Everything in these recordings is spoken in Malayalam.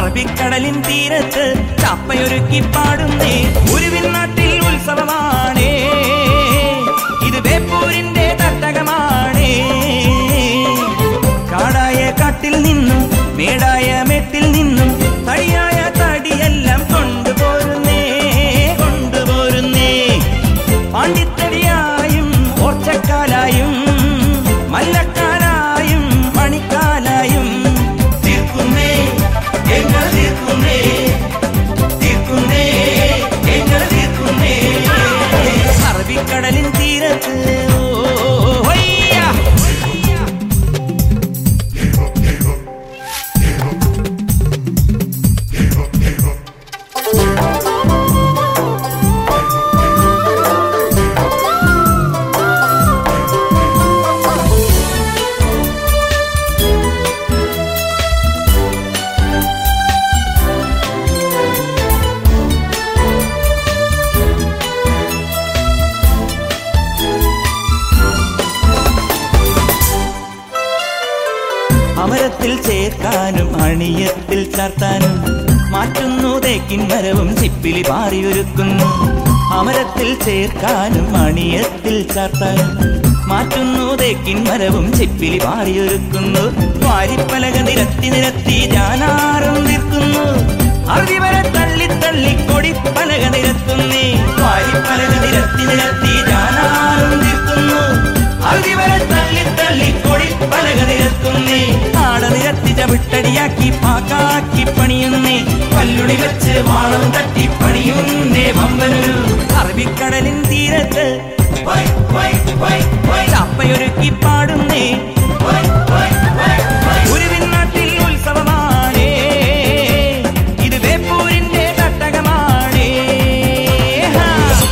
അറബിക്കടലിൻ തീരത്ത് ചപ്പയൊരുക്കി പാടുന്നേ ഉരുവിൻ നാട്ടിൽ ഉത്സവമാണേ ഇത് ബേപ്പൂരിന്റെ തട്ടകമാണേ കാടായ കാട്ടിൽ നിന്നും മേടായ മെട്ടിൽ നിന്നും തടിയായ തടിയെല്ലാം കൊണ്ടുപോരുന്നേ കൊണ്ടുപോരുന്നേ പാണ്ടിത്തടിയായും ഓർച്ചക്കാലായും മല്ലക്കാലായും മണിക്കാലായും തീർക്കുന്നേ എങ്ങൾ തീർക്കുന്നേ തീർക്കുന്നേ എങ്ങൾ തീർക്കുന്നേ അറബിക്കടലിൻ തീരത്ത് ഓ, ഹൊയ്യ. അമരത്തിൽ ചേർക്കാനും അണിയത്തിൽ ചാർത്താനും മാറ്റുന്നു തേക്കിൻ മരവും ചിപ്പിലി പാറിയൊരുക്കുന്നു അമരത്തിൽ ചേർക്കാനും അണിയത്തിൽ ചാർത്താനും മാറ്റുന്നു തേക്കിൻ മരവും ചിപ്പിലി പാറിയൊരുക്കുന്നു വാരിപ്പലക നിരത്തി നിരത്തി ജാനാറും നിൽക്കുന്നു അറിവരെ തള്ളി തള്ളി കൊടിപ്പലക നിരത്തുന്നേ വാരിപ്പലക നിരത്തി നിരത്തി ജാനാറും നിൽക്കുന്നു അറിവരെ തള്ളി തള്ളി കൊടിപ്പലക നിരത്തുന്നേ ആട നിരത്തി ചവിട്ടടിയാക്കി പാക്കാക്കി പണിയുന്നേ പല്ലുടി വെച്ച് വാളം തട്ടി പണിയുന്നേ വമ്പനൊരു അറബിക്കടലിൻ തീരത്ത് വൈ, വൈ, വൈ, വൈ. ചപ്പയൊരുക്കി പാടുന്നേ വൈ, വൈ, വൈ, വൈ. ഉരുവിൻ നാട്ടിൽ ഉത്സവമാണേ ഇത് വേപ്പൂരിന്റെ തട്ടകമാണേ ഹാ.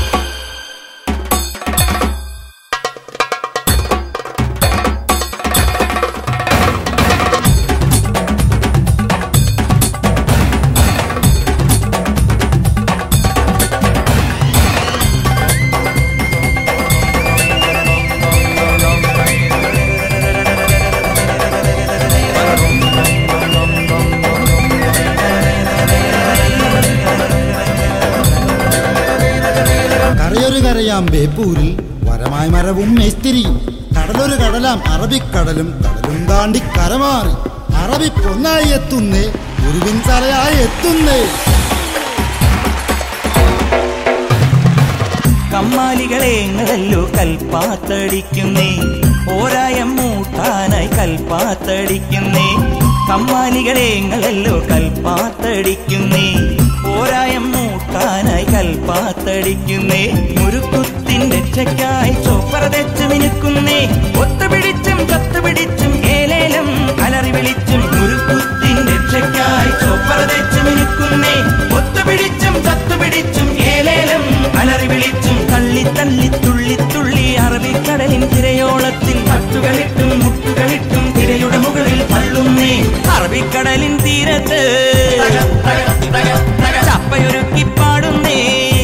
കരയൊരു കരയാം ബേപ്പൂരിൽ വരമായ മരവും മേസ്തിരിയും കടലൊരു കടലാം അറബിക്കടലും കടലും താണ്ടി കരമാറി അറബി പൊന്നായി എത്തുന്നേ ഉരുവിൻ തലയായി എത്തുന്നേ കമ്മാലികളെ എങ്ങതല്ലോ കൽപ്പാത്തടിക്കുന്നേ ഓരായം മൂട്ടാനായി കൽപ്പാത്തടിക്കുന്നേ കമ്മാലികളെ എങ്ങളല്ലോ കൽപ്പാത്തടിക്കുന്നേ ഓരായം മൂട്ടാനായി കൽപ്പാത്തടിക്കുന്നേ മുരുക്കുത്തിൻ രക്ഷയ്ക്കായി ചോപ്പറ തെച്ച് മിനുക്കുന്നേ ഒത്തുപിടിച്ചും ചത്തുപിടിച്ചും ഏലേലം അലറി വിളിച്ചും മുരുക്കുത്തിൻ രക്ഷയ്ക്കായി ചോപ്പറ തെച്ച് മിനുക്കുന്നേ ഒത്തുപിടിച്ചും ചത്തുപിടിച്ചും ഏലേലം അലറി വിളിച്ചും തള്ളി തള്ളി തുള്ളി തുള്ളി അറബിക്കടലിൻ തിരയോളത്തിൽ തട്ടുകളിട്ടും മുട്ടുകളിട്ടും തിരയുടെ മുകളിൽ തള്ളുന്നേ അറബിക്കടലിൻ തീരത്ത് ചപ്പയൊരുക്കി പാടുന്നേ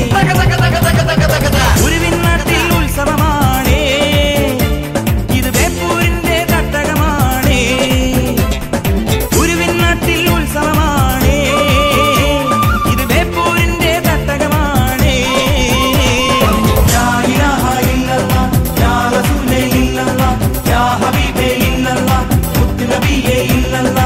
ഉരുവിൻ നാട്ടിൽ ഉത്സവമാണേ ഇത് വേപ്പൂരിന്റെ തട്ടകമാണേ ഉരുവിൻ നാട്ടിൽ ഉത്സവമാണേ ഇത് വേപ്പൂരിന്റെ തട്ടകമാണേ ലാ ഇലാഹ ഇല്ലല്ലാഹ്, യാ റസൂലേ ഇല്ലല്ലാഹ്, യാ ഹബീബേ ഇല്ലല്ലാഹ്, മുത്ത് നബിയേ ഇല്ലല്ലാഹ്,